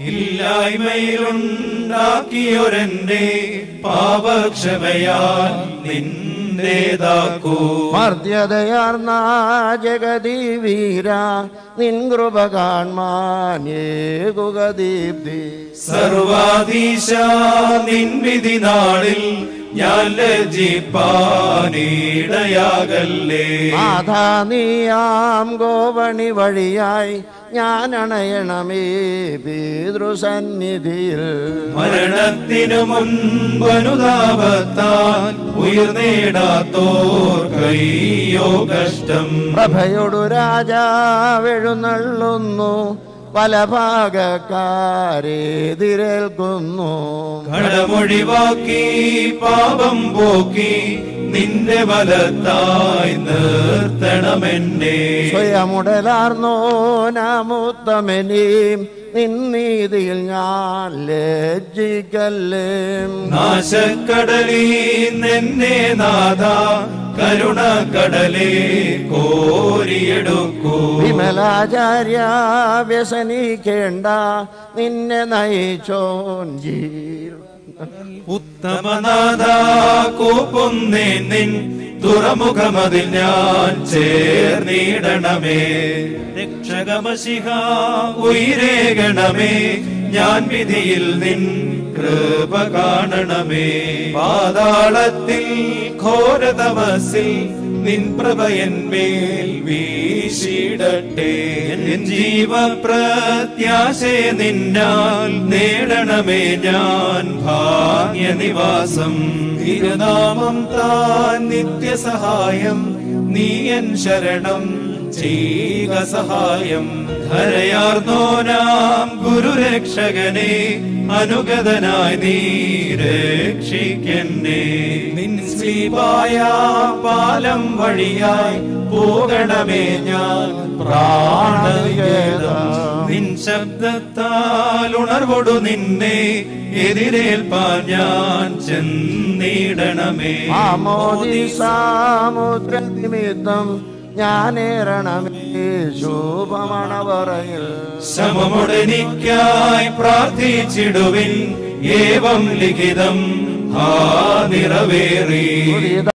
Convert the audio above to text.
ഇല്ലായ്മയിലുണ്ടാക്കിയൊരെന്റെ പാപക്ഷമയാൽ നിന്റേതാക്കൂ മർദ്യതയാർന്ന ജഗതി വീര നിൻ കൃപ കാൺമാനേകുക ദീപ്തി സർവാധീശ നിൻവിധി നാളിൽ ഞാൻ ലജിപ്പാനിടയാകല്ലേ നാഥാ നീയാം ഗോവണി വഴിയായി ഞാൻ അണയണമേ പിതൃസന്നിധിയിൽ മരണത്തിനു മുൻപനുതാപത്താൽ ഉയർന്നേടാത്തോർ കയ്യോ കഷ്ടം പ്രഭയൊടു രാജാവെഴുന്നള്ളുന്നു വലഭാഗക്കാരെതിരേൽക്കുന്നു കടമൊഴിവാക്കി പാപം പോക്കി നിന്റെ ബലത്തായി നിർത്തണമെന്നെ സ്വയമുടലാർന്നോ നാമുത്തമനെയും നിന്നീതിയിൽ ഞാൻ ലജ്ജിക്കല്ലേ നാശക്കടലീ നിന്നെ നാഥ കരുണക്കടലേ കോരിയെടുക്കൂ വിമലാചാര്യ വ്യസനിക്കേണ്ട നിന്നെ നയിച്ചോൻ ജീ ഉത്തമനാഥ കൂപ്പുന്നേ നിൻ തുറമുഖമതിൽ ഞാൻ ചേർന്നിടണമേ രക്ഷകമശിഹ ഉയരേകണമേ ഞാൻ വിധിയിൽ നിൻ കൃപ കാണണമേ പാതാളത്തിൽ ഘോരതമസിൽ നിൻ പ്രഭയന്മേൽ വീശിടട്ടെ എൻ ജീവപ്രത്യാശയെ നിന്നാൽ നേടണമേ ഞാൻ ഭാഗ്യനിവാസം തിരുനാമം താൻ നിത്യസഹായം നീയൻ ശരണം ചെയ്യുക സഹായം ധരയാർന്നോനാം ഗുരുരക്ഷകനെ അനുഗതനായി നീ രക്ഷിക്കന്നെ നിൻ സ്ലീപായ പാലം വഴിയായി പോകണമേ ഞാൻ പ്രാണഗേതം നിൻ ശബ്ദത്താൽ ഉണർവൊടു നിന്നെ എതിരേൽപ്പാൻ ഞാൻ ചെന്നിടണമേ ആമോദിസാമുദ്ര നിമിത്തം ഞാനേറണമേ ശോഭമണവറയിൽ ശമമുടനിക്കായി പ്രാർത്ഥിച്ചിടുവിൻ ഏവം ലിഖിതം ആ നിറവേറി